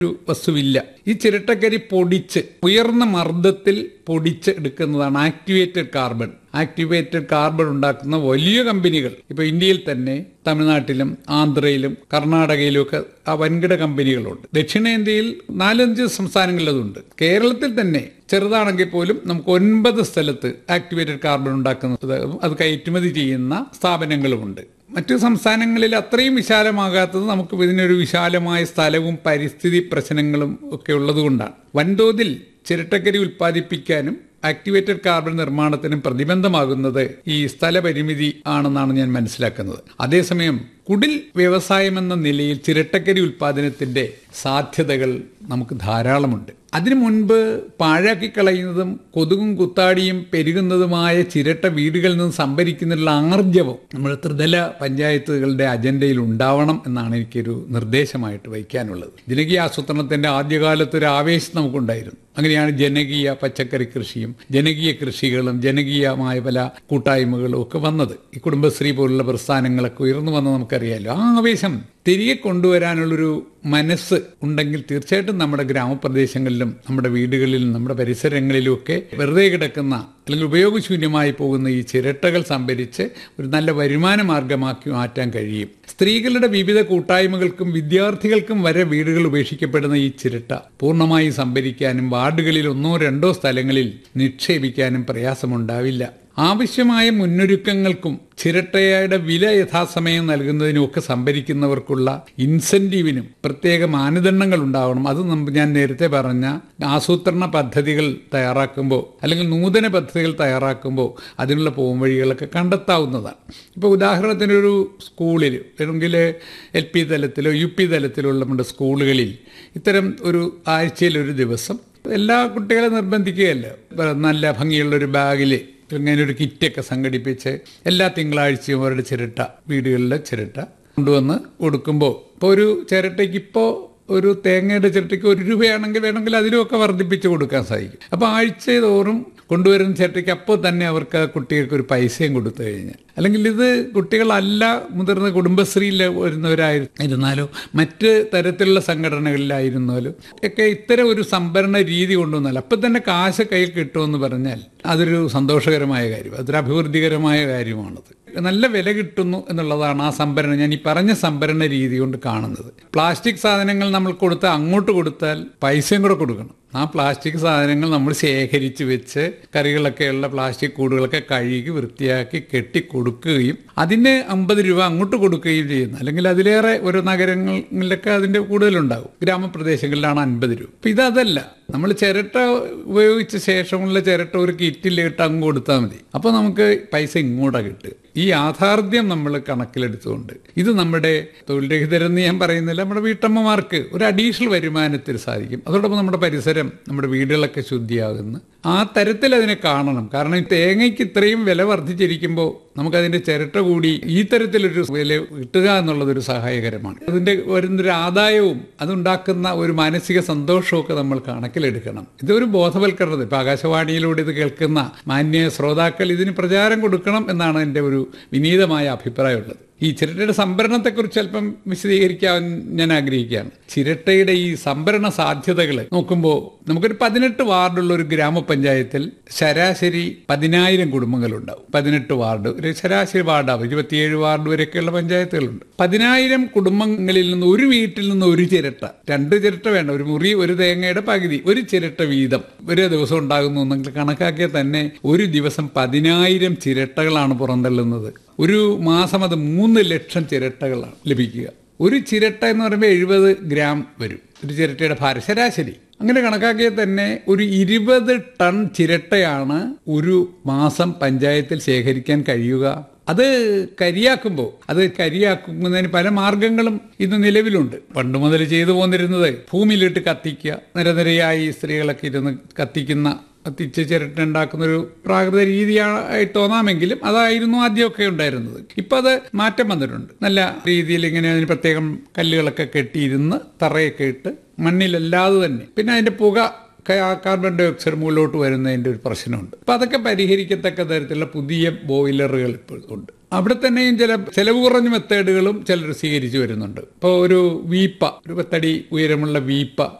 ഒരു വസ്തുവില്ല ഈ ചിരട്ടക്കരി പൊടിച്ച് ഉയർന്ന മർദ്ദത്തിൽ പൊടിച്ച് എടുക്കുന്നതാണ് ആക്ടിവേറ്റഡ് കാർബൺ ആക്ടിവേറ്റഡ് കാർബൺ ഉണ്ടാക്കുന്ന വലിയ കമ്പനികൾ ഇപ്പൊ ഇന്ത്യയിൽ തന്നെ തമിഴ്നാട്ടിലും ആന്ധ്രയിലും കർണാടകയിലും ഒക്കെ ആ വൻകിട കമ്പനികളുണ്ട് ദക്ഷിണേന്ത്യയിൽ നാലഞ്ച് സംസ്ഥാനങ്ങളിൽ അതുണ്ട് കേരളത്തിൽ തന്നെ ചെറുതാണെങ്കിൽ പോലും നമുക്ക് ഒൻപത് സ്ഥലത്ത് ആക്ടിവേറ്റഡ് കാർബൺ ഉണ്ടാക്കുന്നത് അത് കയറ്റുമതി ചെയ്യുന്ന സ്ഥാപനങ്ങളുമുണ്ട് മറ്റു സംസ്ഥാനങ്ങളിൽ അത്രയും വിശാലമാകാത്തത് നമുക്ക് ഇതിനൊരു വിശാലമായ സ്ഥലവും പരിസ്ഥിതി പ്രശ്നങ്ങളും ഒക്കെ ഉള്ളതുകൊണ്ടാണ് വൻതോതിൽ ചിരട്ടക്കരി ഉൽപ്പാദിപ്പിക്കാനും ആക്ടിവേറ്റഡ് കാർബൺ നിർമ്മാണത്തിനും പ്രതിബന്ധമാകുന്നത് ഈ സ്ഥലപരിമിതി ആണെന്നാണ് ഞാൻ മനസ്സിലാക്കുന്നത് അതേസമയം കുടിൽ വ്യവസായം എന്ന നിലയിൽ ചിരട്ടക്കരി ഉൽപ്പാദനത്തിന്റെ സാധ്യതകൾ നമുക്ക് ധാരാളമുണ്ട് അതിനു മുൻപ് പാഴാക്കി കളയുന്നതും കൊതുകും കുത്താടിയും പെരുകുന്നതുമായ ചിരട്ട വീടുകളിൽ നിന്ന് സംഭരിക്കുന്നതിനുള്ള ആർജവം നമ്മുടെ ത്രിതല പഞ്ചായത്തുകളുടെ അജണ്ടയിൽ ഉണ്ടാവണം എന്നാണ് എനിക്കൊരു നിർദ്ദേശമായിട്ട് വയ്ക്കാനുള്ളത് ജനകീയ ആസൂത്രണത്തിന്റെ ആദ്യകാലത്ത് ഒരു ആവേശം നമുക്കുണ്ടായിരുന്നു അങ്ങനെയാണ് ജനകീയ പച്ചക്കറി കൃഷിയും ജനകീയ കൃഷികളും ജനകീയമായ പല കൂട്ടായ്മകളും ഒക്കെ വന്നത് ഈ കുടുംബശ്രീ പോലുള്ള പ്രസ്ഥാനങ്ങളൊക്കെ ഉയർന്നു വന്ന് നമുക്കറിയാമല്ലോ ആ ആവേശം തിരികെ കൊണ്ടുവരാനുള്ളൊരു മനസ്സ് ഉണ്ടെങ്കിൽ തീർച്ചയായിട്ടും നമ്മുടെ ഗ്രാമപ്രദേശങ്ങളിലും നമ്മുടെ വീടുകളിലും നമ്മുടെ പരിസരങ്ങളിലും ഒക്കെ വെറുതെ കിടക്കുന്ന അല്ലെങ്കിൽ ഉപയോഗശൂന്യമായി പോകുന്ന ഈ ചിരട്ടകൾ സംഭരിച്ച് ഒരു നല്ല വരുമാന മാർഗമാക്കി മാറ്റാൻ കഴിയും സ്ത്രീകളുടെ വിവിധ കൂട്ടായ്മകൾക്കും വിദ്യാർത്ഥികൾക്കും വരെ വീടുകൾ ഉപേക്ഷിക്കപ്പെടുന്ന ഈ ചിരട്ട പൂർണ്ണമായി സംഭരിക്കാനും വാർഡുകളിൽ ഒന്നോ രണ്ടോ സ്ഥലങ്ങളിൽ നിക്ഷേപിക്കാനും പ്രയാസമുണ്ടാവില്ല ആവശ്യമായ മുന്നൊരുക്കങ്ങൾക്കും ചിരട്ടയുടെ വില യഥാസമയം നൽകുന്നതിനും ഒക്കെ സംഭരിക്കുന്നവർക്കുള്ള ഇൻസെന്റീവിനും പ്രത്യേക മാനദണ്ഡങ്ങൾ ഉണ്ടാവണം അത് നമ്മ- ഞാൻ നേരത്തെ പറഞ്ഞ ആസൂത്രണ പദ്ധതികൾ തയ്യാറാക്കുമ്പോൾ അല്ലെങ്കിൽ നൂതന പദ്ധതികൾ തയ്യാറാക്കുമ്പോൾ അതിനുള്ള പോംവഴികളൊക്കെ കണ്ടെത്താവുന്നതാണ് ഇപ്പോൾ ഉദാഹരണത്തിനൊരു സ്കൂളിൽ അല്ലെങ്കിൽ എൽ പി തലത്തിലോ യു പി തലത്തിലോ ഉള്ള നമ്മുടെ സ്കൂളുകളിൽ ഇത്തരം ഒരു ആഴ്ചയിൽ ഒരു ദിവസം എല്ലാ കുട്ടികളെ നിർബന്ധിക്കുകയല്ല നല്ല ഭംഗിയുള്ള ഒരു ബാഗിൽ ഇങ്ങനെ ഒരു കിറ്റൊക്കെ സംഘടിപ്പിച്ച് എല്ലാ തിങ്കളാഴ്ചയും അവരുടെ ചിരട്ട വീടുകളിലെ ചിരട്ട കൊണ്ടുവന്ന് കൊടുക്കുമ്പോൾ ഇപ്പോൾ ഒരു ചിരട്ടയ്ക്ക് ഇപ്പോൾ ഒരു തേങ്ങയുടെ ചിരട്ടയ്ക്ക് ഒരു രൂപയാണെങ്കിൽ വേണമെങ്കിൽ അതിലുമൊക്കെ വർദ്ധിപ്പിച്ച് കൊടുക്കാൻ സാധിക്കും അപ്പോൾ ആഴ്ച തോറും കൊണ്ടുവരുന്ന ചിരട്ടയ്ക്ക് അപ്പോൾ തന്നെ അവർക്ക് ആ കുട്ടികൾക്ക് ഒരു പൈസയും കൊടുത്തു കഴിഞ്ഞാൽ അല്ലെങ്കിൽ ഇത് കുട്ടികളല്ല മുതിർന്ന കുടുംബശ്രീയിൽ വരുന്നവരായിരുന്നാലോ മറ്റ് തരത്തിലുള്ള സംഘടനകളിലായിരുന്നാലും ഒക്കെ ഇത്തരം ഒരു സംഭരണ രീതി കൊണ്ടുവന്നാൽ അപ്പം തന്നെ കാശ് കയ്യിൽ കിട്ടുമെന്ന് പറഞ്ഞാൽ അതൊരു സന്തോഷകരമായ കാര്യം അതൊരു അഭിവൃദ്ധികരമായ കാര്യമാണത് നല്ല വില കിട്ടുന്നു എന്നുള്ളതാണ് ആ സംഭരണം ഞാൻ ഈ പറഞ്ഞ സംഭരണ രീതി കൊണ്ട് കാണുന്നത് പ്ലാസ്റ്റിക് സാധനങ്ങൾ നമ്മൾ കൊടുത്താൽ അങ്ങോട്ട് കൊടുത്താൽ പൈസയും കൂടെ കൊടുക്കണം ആ പ്ലാസ്റ്റിക് സാധനങ്ങൾ നമ്മൾ ശേഖരിച്ച് വെച്ച് കറികളൊക്കെയുള്ള പ്ലാസ്റ്റിക് കൂടുകളൊക്കെ കഴുകി വൃത്തിയാക്കി കെട്ടി കൊടുക്കുകയും അതിന് അമ്പത് രൂപ അങ്ങോട്ട് കൊടുക്കുകയും ചെയ്യുന്നു അല്ലെങ്കിൽ അതിലേറെ ഓരോ നഗരങ്ങളിലൊക്കെ അതിൻ്റെ കൂടുതലുണ്ടാകും ഗ്രാമപ്രദേശങ്ങളിലാണ് അൻപത് രൂപ അപ്പം ഇതല്ല നമ്മൾ ചിരട്ട ഉപയോഗിച്ച ശേഷമുള്ള ചിരട്ട ഒരു കിറ്റിലിട്ട് അങ്ങ് കൊടുത്താൽ മതി അപ്പോൾ നമുക്ക് പൈസ ഇങ്ങോട്ടാണ് കിട്ടുക ഈ യാഥാർത്ഥ്യം നമ്മൾ കണക്കിലെടുത്തുകൊണ്ട് ഇത് നമ്മുടെ തൊഴിൽ രഹിതരെന്ന് ഞാൻ പറയുന്നില്ല നമ്മുടെ വീട്ടമ്മമാർക്ക് ഒരു അഡീഷണൽ വരുമാനത്തിന് സാധിക്കും അതോടൊപ്പം നമ്മുടെ പരിസരം നമ്മുടെ വീടുകളൊക്കെ ശുദ്ധിയാകുന്നു ആ തരത്തിൽ അതിനെ കാണണം കാരണം ഈ തേങ്ങയ്ക്ക് ഇത്രയും വില വർദ്ധിച്ചിരിക്കുമ്പോൾ നമുക്കതിന്റെ ചിരട്ട കൂടി ഈ തരത്തിലൊരു വില കിട്ടുക എന്നുള്ളത് ഒരു സഹായകരമാണ് അതിന്റെ വരുന്നൊരു ആദായവും അതുണ്ടാക്കുന്ന ഒരു മാനസിക സന്തോഷവും ഒക്കെ നമ്മൾ കണക്കിലെടുക്കണം ഇതൊരു ബോധവൽക്കരണം ഇപ്പൊ ആകാശവാണിയിലൂടെ ഇത് കേൾക്കുന്ന മാന്യ ശ്രോതാക്കൾ ഇതിന് പ്രചാരം കൊടുക്കണം എന്നാണ് എൻ്റെ ഒരു വിനീതമായ അഭിപ്രായമുള്ളത് ഈ ചിരട്ടയുടെ സംഭരണത്തെക്കുറിച്ച് അല്പം വിശദീകരിക്കാൻ ഞാൻ ആഗ്രഹിക്കുകയാണ് ചിരട്ടയുടെ ഈ സംഭരണ സാധ്യതകൾ നോക്കുമ്പോൾ നമുക്കൊരു പതിനെട്ട് വാർഡുള്ള ഒരു ഗ്രാമപഞ്ചായത്തിൽ ശരാശരി പതിനായിരം കുടുംബങ്ങളുണ്ടാവും പതിനെട്ട് വാർഡ് ഒരു ശരാശരി വാർഡാവും ഇരുപത്തിയേഴ് വാർഡ് വരെയൊക്കെയുള്ള പഞ്ചായത്തുകളുണ്ട് പതിനായിരം കുടുംബങ്ങളിൽ നിന്ന് ഒരു വീട്ടിൽ നിന്ന് ഒരു ചിരട്ട രണ്ട് ചിരട്ട വേണ്ട ഒരു മുറി ഒരു തേങ്ങയുടെ പകുതി ഒരു ചിരട്ട വീതം ഒരു ദിവസം ഉണ്ടാകുന്നു നിങ്ങൾ കണക്കാക്കിയാൽ തന്നെ ഒരു ദിവസം പതിനായിരം ചിരട്ടകളാണ് പുറന്തള്ളുന്നത് ഒരു മാസം അത് മൂന്ന് ലക്ഷം ചിരട്ടകളാണ് ലഭിക്കുക ഒരു ചിരട്ട എന്ന് പറയുമ്പോൾ എഴുപത് ഗ്രാം വരും ഒരു ചിരട്ടയുടെ ഭാരം ശരാശരി അങ്ങനെ കണക്കാക്കിയാൽ തന്നെ ഒരു ഇരുപത് ടൺ ചിരട്ടയാണ് ഒരു മാസം പഞ്ചായത്തിൽ ശേഖരിക്കാൻ കഴിയുക അത് കരിയാക്കുമ്പോൾ അത് കരിയാക്കുന്നതിന് പല മാർഗങ്ങളും ഇന്ന് നിലവിലുണ്ട് പണ്ട് മുതൽ ചെയ്തു പോന്നിരുന്നത് ഭൂമിയിലിട്ട് കത്തിക്കുക നിരനിരയായി സ്ത്രീകളൊക്കെ ഇരുന്ന് കത്തിക്കുന്ന കത്തിച്ച് ചിരട്ട ഉണ്ടാക്കുന്ന ഒരു പ്രാകൃത രീതിയായി തോന്നാമെങ്കിലും അതായിരുന്നു ആദ്യമൊക്കെ ഉണ്ടായിരുന്നത് ഇപ്പം അത് മാറ്റം വന്നിട്ടുണ്ട് നല്ല രീതിയിൽ ഇങ്ങനെ അതിന് പ്രത്യേകം കല്ലുകളൊക്കെ കെട്ടിയിരുന്ന് തറയൊക്കെ ഇട്ട് മണ്ണിലല്ലാതെ തന്നെ പിന്നെ അതിന്റെ പുക കാർബൺ ഡൈ ഓക്സൈഡ് മുകളിലോട്ട് വരുന്നതിൻ്റെ ഒരു പ്രശ്നമുണ്ട് അപ്പം അതൊക്കെ പരിഹരിക്കത്തക്ക തരത്തിലുള്ള പുതിയ ബോയിലറുകൾ ഇപ്പോൾ ഉണ്ട് അവിടെ തന്നെയും ചില ചെലവ് കുറഞ്ഞ മെത്തേഡുകളും ചിലർ സ്വീകരിച്ചു വരുന്നുണ്ട് ഇപ്പോൾ ഒരു വീപ്പ ഒരു പത്തടി ഉയരമുള്ള വീപ്പ